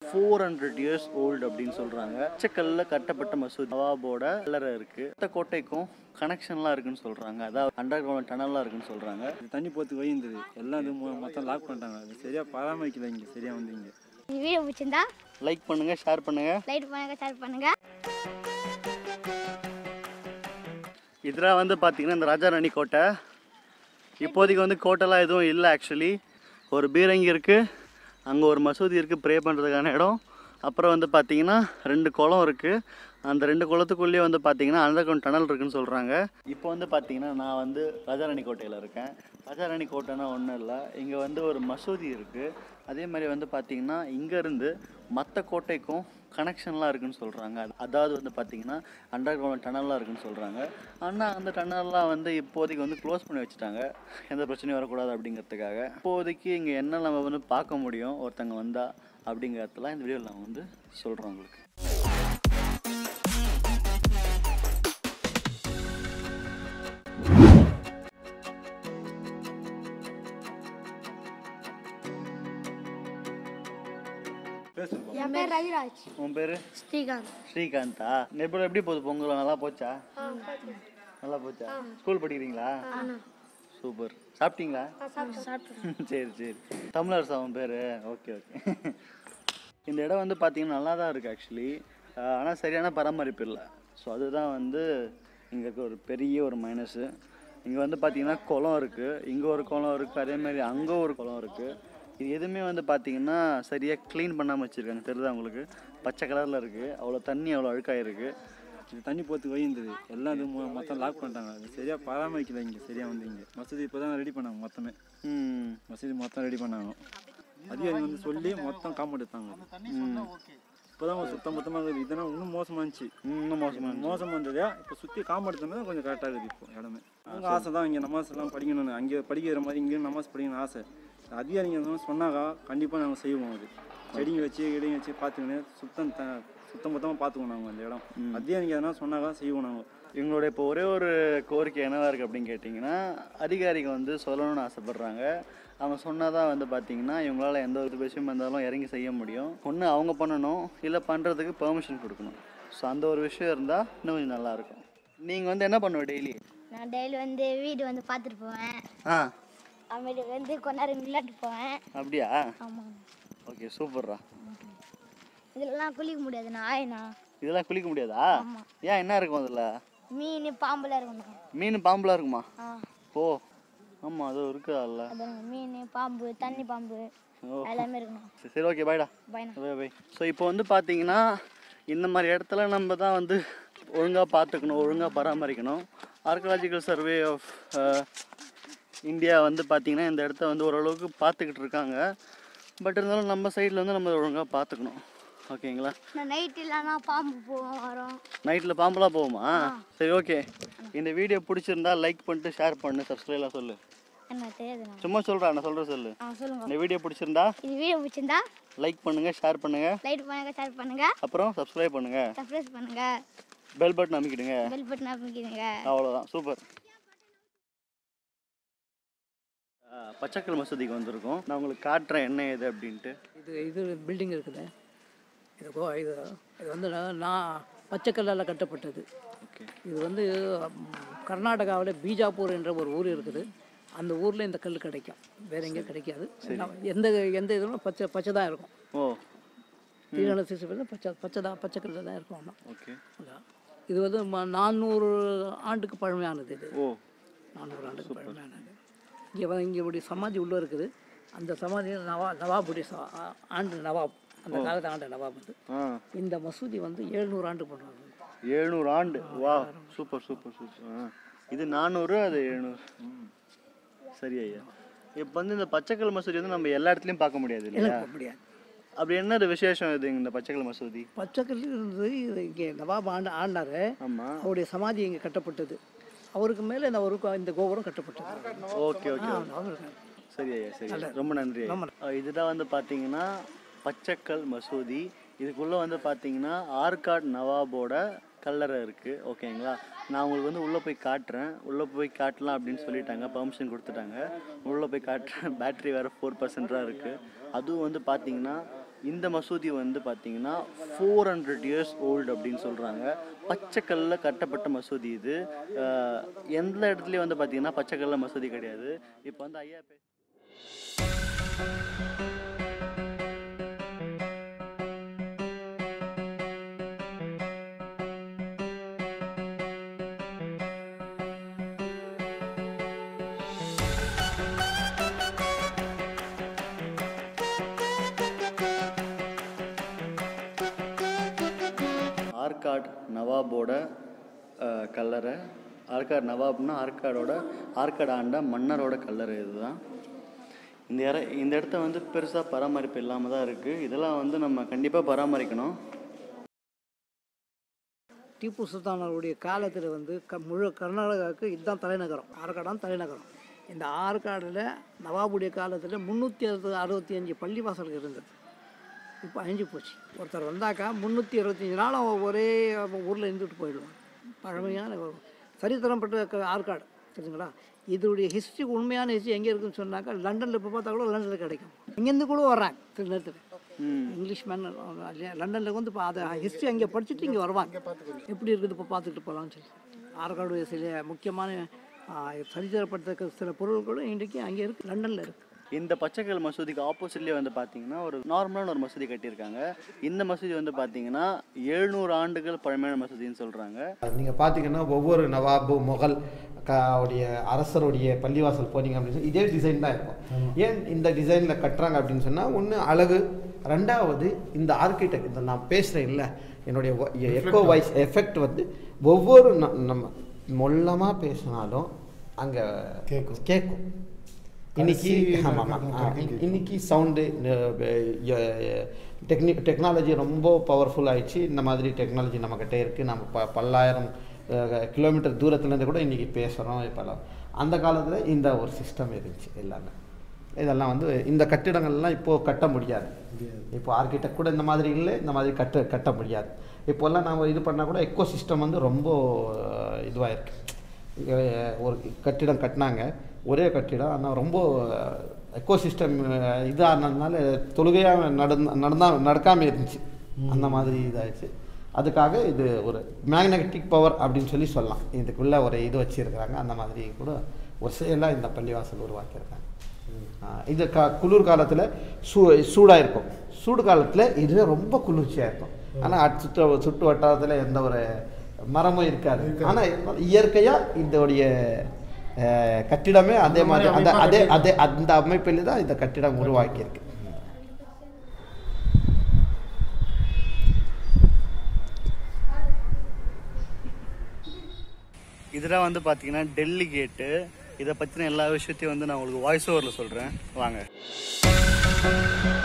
Four hundred years old அப்படின்னு சொல்கிறாங்க பச்சைக்கல்லில் கட்டப்பட்ட மசூதி நவாபோட கல்லறை இருக்குது மொத்த கோட்டைக்கும் கனெக்ஷன்லாம் இருக்குன்னு சொல்கிறாங்க அதாவது அண்டர் கிரவுண்ட் டனல்லாம் இருக்குன்னு சொல்கிறாங்க இது தண்ணி போகிறதுக்கு வழி இருந்தது எல்லாம் இது மொ- மொத்தம் லாக் பண்ணிட்டாங்க அது சரியாக பராமரிக்கல இங்கே சரியாக வந்து இங்கே இந்த வீடியோ பிடிச்சிருந்தா லைக் பண்ணுங்கள் ஷேர் பண்ணுங்கள் லைட் பண்ணுங்க ஷேர் பண்ணுங்க இதெல்லாம் வந்து பார்த்தீங்கன்னா இந்த ராஜாராணி கோட்டை இப்போதைக்கு வந்து கோட்டைலாம் எதுவும் இல்லை ஆக்சுவலி ஒரு பீரங்கி இருக்குது அங்கே ஒரு மசூதி இருக்குது ப்ரே பண்ணுறதுக்கான இடம் அப்புறம் வந்து பார்த்தீங்கன்னா ரெண்டு குளம் இருக்குது அந்த ரெண்டு குளத்துக்குள்ளேயே வந்து பார்த்தீங்கன்னா அண்டர்கிரவுண்ட் டனல் இருக்குன்னு சொல்கிறாங்க இப்போ வந்து பார்த்தீங்கன்னா நான் வந்து ராஜாராணி கோட்டையில் இருக்கேன் ராஜாராணி கோட்டைனா ஒன்றும் இல்லை இங்கே வந்து ஒரு மசூதி இருக்குது அதே மாதிரி வந்து பார்த்தீங்கன்னா இங்கேருந்து மற்ற கோட்டைக்கும் கனெக்ஷன்லாம் இருக்குன்னு சொல்கிறாங்க அதாவது வந்து பார்த்தீங்கன்னா அண்டர் கிரவுண்ட் டனல்லாம் இருக்குன்னு சொல்கிறாங்க ஆனால் அந்த டனல்லாம் வந்து இப்போதைக்கு வந்து க்ளோஸ் பண்ணி வச்சுட்டாங்க எந்த பிரச்சனையும் வரக்கூடாது அப்படிங்கிறதுக்காக இப்போதைக்கு இங்கே என்ன நம்ம வந்து பார்க்க முடியும் ஒருத்தங்க வந்தா அப்படிங்கிறதெல்லாம் இந்த வீடியோவில் நான் வந்து சொல்கிறேன் உங்களுக்கு என் பேர் ரவிராஜ் உன் பேர் ஸ்ரீகாந்த் ஸ்ரீகாந்தா எப்படி எப்படி போகுது பொங்கல் நல்லா போச்சா நல்லா போச்சா ஸ்கூல் படிக்கிறீங்களா சூப்பர் சாப்பிட்டீங்களா சரி சரி தமிழரசு அவன் பேர் ஓகே ஓகே இந்த இடம் வந்து பார்த்தீங்கன்னா நல்லா தான் இருக்குது ஆக்சுவலி ஆனால் சரியான பராமரிப்பு இல்லை ஸோ அதுதான் வந்து இங்கே இருக்க ஒரு பெரிய ஒரு மைனஸு இங்கே வந்து பார்த்தீங்கன்னா குளம் இருக்குது இங்கே ஒரு குளம் இருக்குது அதே மாதிரி அங்கே ஒரு குளம் இருக்குது இது எதுவுமே வந்து பார்த்தீங்கன்னா சரியாக க்ளீன் பண்ணாமல் வச்சுருக்காங்க தெரியுதா உங்களுக்கு பச்சை கலரில் இருக்குது அவ்வளோ தண்ணி அவ்வளோ அழுக்காயிருக்கு இது தண்ணி போகிறதுக்கு வழி இருந்தது எல்லாம் இது மொ- மொத்தம் லாக் பண்ணிட்டாங்க அது சரியாக பராமரிக்கல இங்கே சரியாக வந்து இங்கே மசூதி இப்போ தான் ரெடி பண்ணாங்க மொத்தமே ம் மசூதி மொத்தம் ரெடி பண்ணாங்க அதிகாரிங்க வந்து சொல்லி மொத்தம் காம்பவுண்ட் எடுத்தாங்க இப்போ தான் சுத்தம் மொத்தமாக இருக்குது இதெல்லாம் இன்னும் மோசமாக இருந்துச்சு இன்னும் மோசமாக மோசம் வந்ததா இப்போ சுற்றி காம்பவுண்ட் எடுத்தோம்னா கொஞ்சம் கரெக்டாக இருக்குது இப்போ இடமே அவங்க ஆசை தான் இங்கே நமாஸ் எல்லாம் படிக்கணும்னு அங்கே படிக்கிற மாதிரி இங்கேயும் நமாஸ் படிக்கணும்னு ஆசை அதிகாரிங்க எதுவும் சொன்னாக்கா கண்டிப்பாக நாங்கள் செய்வோம் அது செடிங்க வச்சு இடைங்க வச்சு பார்த்துக்கணும் சுத்தம் த சுத்தம் மொத்தமாக பார்த்துக்கணும் நாங்கள் அந்த இடம் அதிகாரிங்க எதனா சொன்னாக்கா செய்வோம் நாங்கள் எங்களோட இப்போ ஒரே ஒரு கோரிக்கை என்னவா இருக்குது அப்படின்னு கேட்டிங்கன்னா அதிகாரிங்க வந்து சொல்லணும்னு ஆசைப்பட்றாங்க அவங்க சொன்னால் தான் வந்து பார்த்தீங்கன்னா இவங்களால எந்த ஒரு விஷயம் இருந்தாலும் இறங்கி செய்ய முடியும் ஒன்று அவங்க பண்ணணும் இல்லை பண்ணுறதுக்கு பெர்மிஷன் கொடுக்கணும் ஸோ அந்த ஒரு விஷயம் இருந்தால் இன்னும் கொஞ்சம் நல்லாயிருக்கும் நீங்கள் வந்து என்ன பண்ணுவ டெய்லி நான் டெய்லி வந்து வீடு வந்து பார்த்துட்டு போவேன் ஆ அப்புறமேட்டு வந்து கொஞ்ச நேரம் விளையாட்டு போவேன் அப்படியா ஆமாம் ஓகே சூப்பர்ரா இதெல்லாம் குளிக்க முடியாது நாயனா இதெல்லாம் குளிக்க முடியாதா ஆமாம் ஏன் என்ன இருக்கும் அதில் மீன் பாம்புலாம் இருக்கணும் மீன் பாம்புலாம் இருக்குமா ஆ ஓ ஆமாம் அது இருக்குதா அது மீன் பாம்பு தண்ணி பாம்பு ஓ எல்லாமே இருக்கணும் சரி ஓகே பாய்டா பயணம் பை பை ஸோ இப்போ வந்து பார்த்தீங்கன்னா இந்த மாதிரி இடத்துல நம்ம தான் வந்து ஒழுங்காக பார்த்துக்கணும் ஒழுங்காக பராமரிக்கணும் ஆர்கியாலஜிக்கல் சர்வே ஆஃப் இந்தியா வந்து பார்த்தீங்கன்னா இந்த இடத்த வந்து ஓரளவுக்கு பார்த்துக்கிட்டு இருக்காங்க பட் இருந்தாலும் நம்ம சைடில் வந்து நம்ம ஒழுங்காக பார்த்துக்கணும் ஓகேங்களா நான் நைட் இல்லைன்னா பாம்பு போவோம் வரும் நைட்டில் பாம்பெலாம் போகுமா சரி ஓகே இந்த வீடியோ பிடிச்சிருந்தா லைக் பண்ணிட்டு ஷேர் பண்ணு சப்ஸ்கிரைப்லாம் சொல்லு என்ன தெரியாது நான் சும்மா சொல்கிறா நான் சொல்கிறேன் சொல்லு ஆ சொல்லுங்க இந்த வீடியோ பிடிச்சிருந்தா இது வீடியோ பிடிச்சிருந்தா லைக் பண்ணுங்கள் ஷேர் பண்ணுங்கள் லைட் பண்ணுங்க ஷேர் பண்ணுங்க அப்புறம் சப்ஸ்கிரைப் பண்ணுங்கள் சப்ஸ்கிரைப் பண்ணுங்க பெல் பட்டன் அமைக்கிடுங்க பெல் பட்டன் அமைக்கிறீங்க அவ்வளோதான் சூப்பர் பச்சைக்கல் மசூதிக்கு வந்திருக்கோம் நான் உங்களுக்கு காட்டுறேன் என்ன இது அப்படின்ட்டு இது இது பில்டிங் இருக்குது இது கோ இது இது வந்து நான் நான் பச்சைக்கல்லால் கட்டப்பட்டது ஓகே இது வந்து கர்நாடகாவில் பீஜாப்பூர் என்ற ஒரு ஊர் இருக்குது அந்த ஊரில் இந்த கல் கிடைக்கும் வேற எங்கேயும் கிடைக்காது நம்ம எந்த எந்த இதுவும் பச்சை பச்சை தான் இருக்கும் ஓ தீரன சிசுவில் பச்சை பச்சை தான் பச்சை கல்லில் தான் இருக்கும் ஆனால் ஓகே அதான். இது வந்து ம- நானூறு ஆண்டுக்கு பழமையானது இது ஓ நானூறு ஆண்டுக்கு பழமையானது இங்கே வந்து இங்கே இப்படி சமாதி உள்ளே இருக்குது அந்த சமாதி நவா நவாபுடைய ச- ஆ- ஆண்டு நவாப் அந்த காலத்து ஆண்ட நவாப் வந்து ஆ இந்த மசூதி வந்து எழுநூறு ஆண்டு பண்ணுவாங்க எழுநூறு ஆண்டு வா சூப்பர் சூப்பர் சூப்பர் ஆ இது நானூறு அது எழுநூறு சரி ஐயா இப்போ வந்து இந்த பச்சைக்கல் மசூதி வந்து நம்ம எல்லா இடத்துலையும் பார்க்க முடியாது இல்லையா எனக்கு முடியாது அப்படி என்ன ஒரு விசேஷம் இது இந்த பச்சைக்கல் மசூதி பச்சைக்கல் இருந்து இது இங்கே நவாப் ஆண்டு ஆண்டார் ஆமாம் அவருடைய சமாதி இங்கே கட்டப்பட்டது அவருக்கு மேலே இந்த ஒரு கோ- இந்த கோபுரம் கட்டப்பட்டது ஓகே ஓகே ஆ, அவர் இருக்காரு. சரி ஐயா சரி ரொம்ப நன்றி ஐயா. அஹ் இதுதான் வந்து பார்த்தீங்கன்னா பச்சைக்கல் மசூதி இதுக்குள்ளே வந்து பார்த்தீங்கன்னா ஆர்காட் நவாபோட கல்லறை இருக்குது ஓகேங்களா நான் உங்களுக்கு வந்து உள்ளே போய் காட்டுறேன் உள்ளே போய் காட்டலாம் அப்படின்னு சொல்லிட்டாங்க பர்மிஷன் கொடுத்துட்டாங்க உள்ளே போய் காட்டுறேன் பேட்டரி வேறு ஃபோர் பர்சன்டாக இருக்குது அதுவும் வந்து பார்த்தீங்கன்னா இந்த மசூதி வந்து பார்த்தீங்கன்னா ஃபோர் ஹண்ட்ரட் இயர்ஸ் ஓல்டு அப்படின்னு சொல்கிறாங்க பச்சைக்கல்லில் கட்டப்பட்ட மசூதி இது அஹ், எந்த இடத்துலையும் வந்து பார்த்தீங்கன்னா பச்சைக்கல்ல மசூதி கிடையாது இப்போ வந்து ஐயா பே ஆர்காட் நவாபோட அஹ், கல்லறை ஆர்காட் நவாப்னா ஆர்காடோட ஆர்காட் ஆண்ட மன்னரோட கல்லறை இதுதான் இந்த இட இந்த இடத்த வந்து பெருசாக பராமரிப்பு இல்லாமல் தான் இருக்குது இதெல்லாம் வந்து நம்ம கண்டிப்பாக பராமரிக்கணும் திப்பு சுல்தான் அவருடைய காலத்தில் வந்து க முழு கர்நாடகாவுக்கு இதுதான் தலைநகரம் ஆற்காடான் தலைநகரம் இந்த ஆற்காடில் நவாபுடைய காலத்தில் முந்நூற்றி அறுபது அறுபத்தி அஞ்சு பள்ளிவாசல்கள் இருந்தது இப்போ அழிஞ்சு போச்சு ஒருத்தர் வந்தாக்கா முந்நூற்றி இருபத்தஞ்சி நாள் அவன் ஒரே ஊரில் இருந்துட்டு போயிடுவான் பழமையான ஒரு சரித்திரம் பெற்ற க- ஆற்காடு சரிங்களா இதோடைய ஹிஸ்ட்ரி உண்மையான ஹிஸ்ட்ரி எங்கே இருக்குன்னு சொன்னாக்கா லண்டனில் இப்போ பார்த்தா கூட லண்டனில் கிடைக்கும் இங்கேருந்து கூட வர்றாங்க சில நேரத்தில் இங்கிலீஷ் மேன் லண்டனில் வந்து இப்போ அதை ஹிஸ்ட்ரி அங்கே படிச்சுட்டு இங்கே வருவாங்க எப்படி இருக்குது இப்போ பார்த்துட்டு போகலான்னு சொல்லி ஆற்காடு சில முக்கியமான ஆ, சரித்திரப்படுத்த சில பொருட்களும் இன்றைக்கு அங்கே இருக்குது லண்டனில் இருக்குது இந்த பச்சைக்கல் மசூதிக்கு ஆப்போசிட்லேயே வந்து பார்த்தீங்கன்னா ஒரு நார்மலான ஒரு மசூதி கட்டியிருக்காங்க இந்த மசூதி வந்து பார்த்தீங்கன்னா எழுநூறு ஆண்டுகள் பழமையான மசூதின்னு சொல்கிறாங்க நீங்கள் பார்த்தீங்கன்னா ஒவ்வொரு நவாபு முகல் க உடைய அரசருடைய பள்ளிவாசல் போனீங்க அப்படின்னு சொல்லி இதே டிசைன் தான் இருக்கும் ஏன் இந்த டிசைனில் கட்டுறாங்க அப்படின்னு சொன்னால் ஒன்று அழகு ரெண்டாவது இந்த ஆர்கிடெக்ட் இந்த நான் பேசுகிறேன் இல்லை என்னுடைய எக்கோ வாய்ஸ் எஃபெக்ட் வந்து ஒவ்வொரு ந- நம்ம மொல்லமாக பேசினாலும் அங்கே கேக்கும். கேட்கும் இன்னைக்கு கடைசி ஆமாம் கேக்கும், ஆமாம் கேக்கும். இன்னைக்கு சவுண்டு டெக்னி டெக்னாலஜி ரொம்ப பவர்ஃபுல் ஆயிடுச்சு இந்த மாதிரி டெக்னாலஜி நம்மக்கிட்ட இருக்குது நம்ம ப பல்லாயிரம் அஹ், கிலோமீட்டர் தூரத்துலேருந்து கூட இன்றைக்கி பேசுகிறோம் இப்போல்லாம் அந்த காலத்தில் இந்த ஒரு சிஸ்டம் இருந்துச்சு எல்லாமே இதெல்லாம் வந்து இந்த கட்டிடங்கள்லாம் இப்போது கட்ட முடியாது இப்போ ஆர்கிடெக்ட் கூட இந்த மாதிரி இல்லை இந்த மாதிரி கட்ட கட்ட முடியாது இப்போல்லாம் நம்ம இது பண்ணால் கூட எக்கோ சிஸ்டம் வந்து ரொம்ப இதுவாக இருக்கு அஹ் ஒரு கட்டிடம் கட்டினாங்க ஒரே கட்டிடம் ஆனால் ரொம்ப எக்கோ சிஸ்டம் இதானதுனால தொழுகையாக நடந்த நடந்தா நடக்காமல் இருந்துச்சு அந்த மாதிரி இதாகிடுச்சு அதுக்காக இது ஒரு மேக்னெட்டிக் பவர் அப்படின்னு சொல்லி சொல்லலாம் இதுக்குள்ளே ஒரு இது வச்சுருக்கிறாங்க அந்த மாதிரி கூட ஒரு செயலாக இந்த பள்ளிவாசல் உருவாக்கியிருக்காங்க ஆஹ் இது க குளிர் காலத்தில் சூ சூடாக இருக்கும் சூடு காலத்தில் இதுவே ரொம்ப குளிர்ச்சியாக இருக்கும் ஆனால் சுற்று சுற்று வட்டாரத்தில் எந்த ஒரு மரமும் இருக்காது ஆனால் இயற்கையாக இதோடைய அஹ், கட்டிடமே அதே மாதிரி அந்த அதே அதே அந்த அமைப்பில் தான் இந்த கட்டிடம் உருவாக்கியிருக்கு இதெல்லாம் வந்து பார்த்தீங்கன்னா டெல்லி கேட்டு இதை பற்றின எல்லா விஷயத்தையும் வந்து நான் உங்களுக்கு வாய்ஸ் ஓவரில் சொல்கிறேன் வாங்க